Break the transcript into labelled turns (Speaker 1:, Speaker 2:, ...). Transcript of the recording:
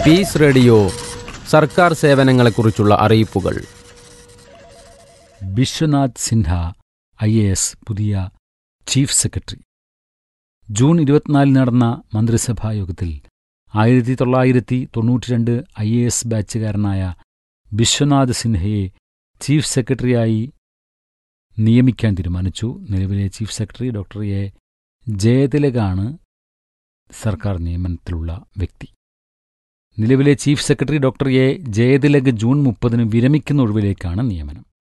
Speaker 1: piece radio സർക്കാർ സേവനങ്ങളെക്കുറിച്ചുള്ള അറിയിപ്പുകൾ
Speaker 2: Biswanath Sinha I A S പുതിയ ചീഫ് സെക്രട്ടറി ജൂൺ ഇരുപത്തിനാലിന് നടന്ന മന്ത്രിസഭാ യോഗത്തിൽ ആയിരത്തി തൊള്ളായിരത്തി തൊണ്ണൂറ്റിരണ്ട് ഐ എ എസ് ബാച്ചുകാരനായ ബിശ്വനാഥ് സിൻഹയെ ചീഫ് സെക്രട്ടറിയായി നിയമിക്കാൻ തീരുമാനിച്ചു നിലവിലെ ചീഫ് സെക്രട്ടറി ഡോക്ടർ എ ജയതിലകാണ് സർക്കാർ നിയമനത്തിലുള്ള വ്യക്തി നിലവിലെ chief secretary doctor A Jayathilak June മുപ്പതിന് വിരമിക്കുന്ന ഒഴിവിലേക്കാണ് നിയമനം